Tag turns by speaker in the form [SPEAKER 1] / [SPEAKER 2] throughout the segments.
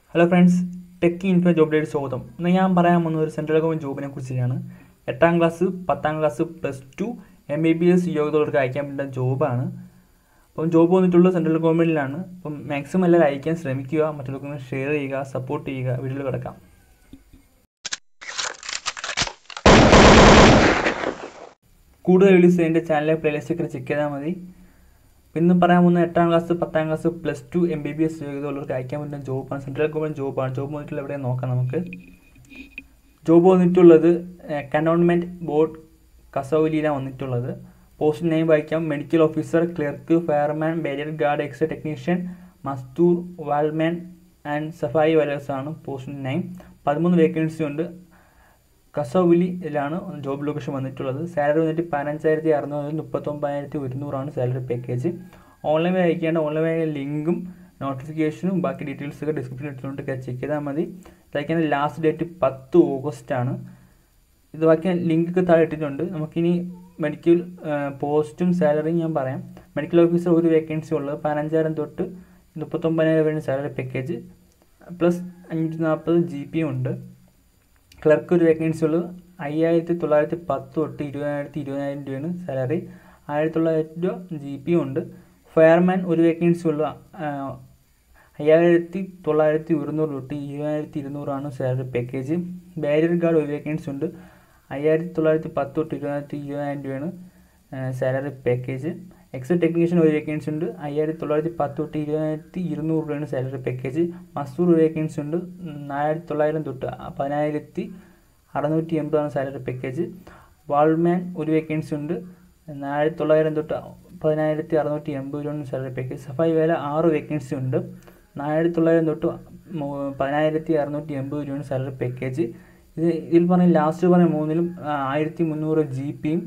[SPEAKER 1] hello friends tech info ജോബിലേക്ക് സ്വാഗതം ഇന്ന് ഞാൻ പറയാൻ പോകുന്ന ഒരു സെൻട്രൽ ഗവൺമെൻറ് ജോബിനെ കുറിച്ചാണ് എട്ടാം ക്ലാസ് പത്താം class plus two M B B S യോഗ്യതകൾക്ക് അയക്കാൻ പറ്റുന്ന ജോബാണ് അപ്പം ജോബ് വന്നിട്ടുള്ളത് സെൻട്രൽ ഗവൺമെൻറ്റിലാണ് അപ്പം മാക്സിമം എല്ലാവരും അയക്കാൻ ശ്രമിക്കുക മറ്റുള്ളവർക്ക് ഷെയർ ചെയ്യുക സപ്പോർട്ട് ചെയ്യുക വീഡിയോയിൽ കിടക്കാം കൂടുതൽ വീഡിയോസ് എൻ്റെ ചാനലിലെ പ്ലേലിസ്റ്റൊക്കെ ചെക്ക് ചെയ്താൽ മതി ഇന്ന് പറയാൻ പോകുന്ന എട്ടാം ക്ലാസ് പത്താം class plus two M B B S യോഗ്യതയുള്ളവർക്ക് അയക്കാൻ പറ്റുന്ന ജോബാണ് സെൻട്രൽ ഗവൺമെൻറ് ജോബാണ് ജോബ് വന്നിട്ടുള്ള എവിടെ നോക്കാം നമുക്ക് ജോബ് വന്നിട്ടുള്ളത് കനോൺമെൻറ്റ് ബോർഡ് കസൗലിയിലാണ് വന്നിട്ടുള്ളത് പോസ്റ്റ് നെയിം വായിക്കാം medical officer clerk fireman barrier guard extra technician മസ്തൂർ വാൾമാൻ ആൻഡ് സഫായി വലേഴ്സ് ആണ് പോസ്റ്റ് നെയിം പതിമൂന്ന് വേക്കൻസി ഉണ്ട് കസോവിലിയിലാണ് ജോബ് ലൊക്കേഷൻ വന്നിട്ടുള്ളത് സാലറി വന്നിട്ട് പതിനഞ്ചായിരത്തി അറുന്നൂറ് മുപ്പത്തൊമ്പതിനായിരത്തി ഒരുന്നൂറാണ് സാലറി പാക്കേജ് ഓൺലൈൻ വഴി അയക്കേണ്ട ഓൺലൈൻ വഴി ലിങ്കും നോട്ടിഫിക്കേഷനും ബാക്കി ഡീറ്റെയിൽസ് ഒക്കെ ഡിസ്ക്രിപ്ഷനിൽ ഇട്ടിട്ടുണ്ട് ചെക്ക് ചെയ്താൽ മതി ഇത് അയക്കേണ്ട ലാസ്റ്റ് ഡേറ്റ് പത്ത് ഓഗസ്റ്റ് ആണ് ഇത് ബാക്കി ലിങ്ക് ഒക്കെ താഴെ ഇട്ടിട്ടുണ്ട് നമുക്കിനി മെഡിക്കൽ പോസ്റ്റും സാലറിയും ഞാൻ പറയാം മെഡിക്കൽ ഓഫീസർ ഒരു വേക്കൻസി ഉള്ളത് പതിനഞ്ചായിരം തൊട്ട് മുപ്പത്തൊമ്പതിനായിരം വരെ സാലറി പാക്കേജ് പ്ലസ് അഞ്ഞൂറ്റി നാൽപ്പത് ജി പി ഉണ്ട് ക്ലർക്ക് ഒരു വേക്കൻസി ഉള്ളത് അയ്യായിരത്തി തൊള്ളായിരത്തി പത്ത് തൊട്ട് ഇരുപതിനായിരത്തി ഇരുപതിനായിരം രൂപയാണ് സാലറി ആയിരത്തി തൊള്ളായിരത്തി രൂപ ജി പി ഉണ്ട് ഫയർമാൻ ഒരു വേക്കൻസി ഉള്ള അയ്യായിരത്തി തൊള്ളായിരത്തി ഒരുന്നൂറ് തൊട്ട് ഇരുപതിനായിരത്തി ഇരുന്നൂറാണ് സാലറി പാക്കേജ് ബാരിയർ ഗാർഡ് ഒരു വേക്കൻസി ഉണ്ട് അയ്യായിരത്തി തൊള്ളായിരത്തി പത്ത് തൊട്ട് ഇരുപതിനായിരത്തി ഇരുപതിനായിരം രൂപയാണ് സാലറി പാക്കേജ് എക്സ് ടെക്നീഷ്യൻ ഒരു വേക്കൻസി ഉണ്ട് അയ്യായിരത്തി തൊള്ളായിരത്തി പത്ത് തൊട്ട് ഇരുപതിനായിരത്തി ഇരുന്നൂറ് രൂപയാണ് സാലറി പാക്കേജ് മസൂർ ഒരു വേക്കൻസി ഉണ്ട് നാലായിരത്തി തൊള്ളായിരം തൊട്ട് പതിനായിരത്തി അറുന്നൂറ്റി എൺപതാണ് സാലറി പാക്കേജ് വാൾമാൻ ഒരു വേക്കൻസി ഉണ്ട് നാലായിരത്തി തൊള്ളായിരം തൊട്ട് പതിനായിരത്തി അറുന്നൂറ്റി എൺപത് രൂപയാണ് സാലറി പാക്കേജ് സഫായി വേല ആറ് വേക്കൻസി ഉണ്ട് നാലായിരത്തി തൊള്ളായിരം തൊട്ട് പതിനായിരത്തി അറുന്നൂറ്റി എൺപത് രൂപയാണ് സാലറി പാക്കേജ് ഇത് ഇതിൽ പറഞ്ഞ ലാസ്റ്റ് പറഞ്ഞ മൂന്നിലും ആയിരത്തി മുന്നൂറ് ജി പിയും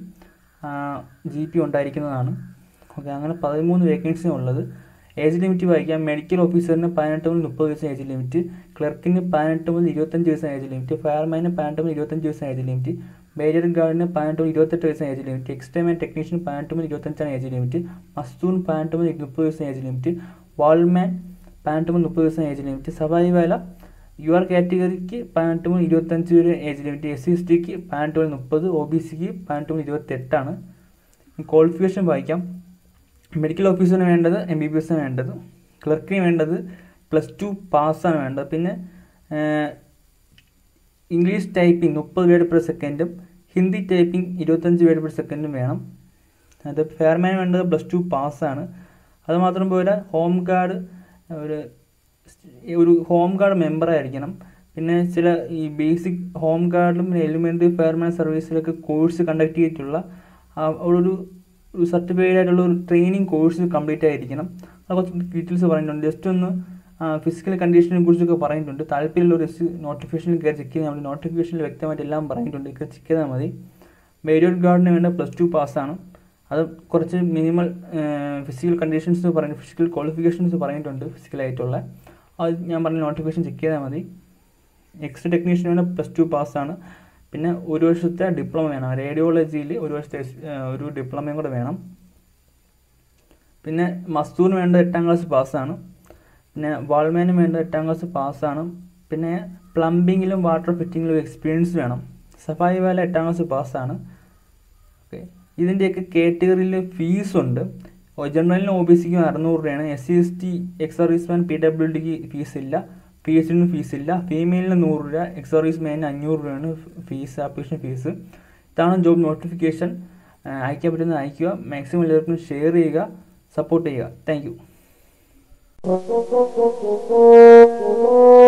[SPEAKER 1] ജി പി ഉണ്ടായിരിക്കുന്നതാണ് ഓക്കെ അങ്ങനെ പതിമൂന്ന് വേക്കൻസി ഉള്ളത് ഏജ് ലിമിറ്റ് വായിക്കാം മെഡിക്കൽ ഓഫീസറിന് പതിനെട്ട് മുതൽ മുപ്പത് ദിവസം ഏജ് ലിമിറ്റ് ക്ലർക്കിന് പതിനെട്ട് മുതൽ ഇരുപത്തഞ്ച് ദിവസം ഏജ് ലിമിറ്റ് ഫയർമാന് പതിനെട്ട് മുതൽ ഇരുപത്തഞ്ച് ദിവസം ഏജ് ലിമിറ്റ് ബേജർ ഗാർഡിന് പതിനെട്ട് മുതൽ ഇരുപത്തെട്ട് ദിവസം ഏജ് ലിമിറ്റ് എക്സ്റ്റേമൻ ടെക്നീഷ്യൻ പതിനെട്ട് മുതൽ ഇരുപത്തഞ്ചാണ് ഏജ് ലിമിറ്റ് മസ്തൂൺ പതിനെട്ട് മുതൽ മുപ്പത് ദിവസം ഏജ് ലിമിറ്റ് വാൾമാൻ പതിനെട്ട് മുതൽ മുപ്പത് ദിവസം ഏജ് ലിമിറ്റ് സഫായി വേല യു ആർ കാറ്റഗറിക്ക് പതിനെട്ട് മുതൽ ഇരുപത്തഞ്ച് വരെ age limit S C S ടിക്ക് പതിനെട്ട് മുതൽ മുപ്പത് ഒ ബി സിക്ക് പതിനെട്ട് മുതൽ ഇരുപത്തെട്ടാണ് ക്വാളിഫിക്കേഷൻ വായിക്കാം മെഡിക്കൽ ഓഫീസറിന് വേണ്ടത് എം ബി ബി എസ് വേണ്ടത് ക്ലർക്കിന് വേണ്ടത് പ്ലസ് ടു പാസ്സാണ് വേണ്ടത് പിന്നെ ഇംഗ്ലീഷ് ടൈപ്പിംഗ് മുപ്പത് വേർഡ് പെർ സെക്കൻഡും ഹിന്ദി ടൈപ്പിംഗ് ഇരുപത്തഞ്ച് വേർഡ് പെർ സെക്കൻഡും വേണം അത് ഫെയർമാൻ വേണ്ടത് പ്ലസ് ടു പാസ്സാണ് അതുമാത്രം പോരാ ഹോം ഗാർഡ് ഒരു ഒരു ഹോം ഗാർഡ് മെമ്പർ ആയിരിക്കണം പിന്നെ ചില ഈ ബേസിക് ഹോം ഗാർഡിലും എലിമെൻ്ററി ഫയർമാൻ സർവീസിലൊക്കെ കോഴ്സ് കണ്ടക്ട് ചെയ്തിട്ടുള്ള ഒരു ഒരു സർട്ടിഫൈഡ് ആയിട്ടുള്ള ഒരു ട്രെയിനിങ് കോഴ്സ് കംപ്ലീറ്റ് ആയിരിക്കണം അത് കുറച്ച് ഡീറ്റെയിൽസ് പറഞ്ഞിട്ടുണ്ട് ജസ്റ്റ് ഒന്ന് ഫിസിക്കൽ കണ്ടീഷനെ കുറിച്ചൊക്കെ പറഞ്ഞിട്ടുണ്ട് താല്പര്യമുള്ള ഒരു നോട്ടിഫിക്കേഷനിൽ കയറി ചെക്ക് ചെയ്താൽ മതി നോട്ടിഫിക്കേഷനിൽ വ്യക്തമായിട്ട് എല്ലാം പറഞ്ഞിട്ടുണ്ട് ഒക്കെ ചെക്ക് ചെയ്താൽ മതി ബേരിയർ ഗാർഡിന് വേണ്ട പ്ലസ് ടു പാസ്സാണ് അത് കുറച്ച് മിനിമൽ ഫിസിക്കൽ കണ്ടീഷൻസ് പറഞ്ഞു ഫിസിക്കൽ ക്വാളിഫിക്കേഷൻസ് പറഞ്ഞിട്ടുണ്ട് ഫിസിക്കലായിട്ടുള്ള അത് ഞാൻ പറഞ്ഞ നോട്ടിഫിക്കേഷൻ ചെക്ക് ചെയ്താൽ മതി എക്സ്ട്രാ ടെക്നീഷ്യന് വേണ്ട പ്ലസ് ടു പാസ്സാണ് പിന്നെ ഒരു വർഷത്തെ ഡിപ്ലോമ വേണം റേഡിയോളജിയിൽ ഒരു വർഷത്തെ ഒരു ഡിപ്ലോമയും കൂടെ വേണം പിന്നെ മസ്തൂറിന് വേണ്ട എട്ടാം ക്ലാസ് പാസ്സാണ് പിന്നെ വാൾമാനും വേണ്ട എട്ടാം ക്ലാസ് പാസ്സാണ് പിന്നെ പ്ലംബിങ്ങിലും വാട്ടർ ഫിറ്റിങ്ങിലും എക്സ്പീരിയൻസ് വേണം സഫായി വാല എട്ടാം ക്ലാസ് പാസ്സാണ് ഓക്കെ ഇതിൻ്റെയൊക്കെ കാറ്റഗറിയിൽ ഫീസ് ഉണ്ട് ജനറലിനും ഒ ബി സിക്കും അറുന്നൂറ് രൂപയാണ് S C S T ex serviceman P W ഡിക്ക് ഫീസ് ഇല്ല പി എച്ച് ഡിന് ഫീസ് ഇല്ല ഫീമെയിലിന് നൂറ് രൂപ എക്സ് സർവീസ് മാനിന് അഞ്ഞൂറ് രൂപയാണ് ഫീസ് ആപ്ലിക്കേഷൻ ഫീസ് ഇതാണ് ജോബ് നോട്ടിഫിക്കേഷൻ അയക്കാൻ പറ്റുന്നത് അയക്കുക മാക്സിമം എല്ലാവർക്കും ഷെയർ ചെയ്യുക സപ്പോർട്ട് ചെയ്യുക താങ്ക്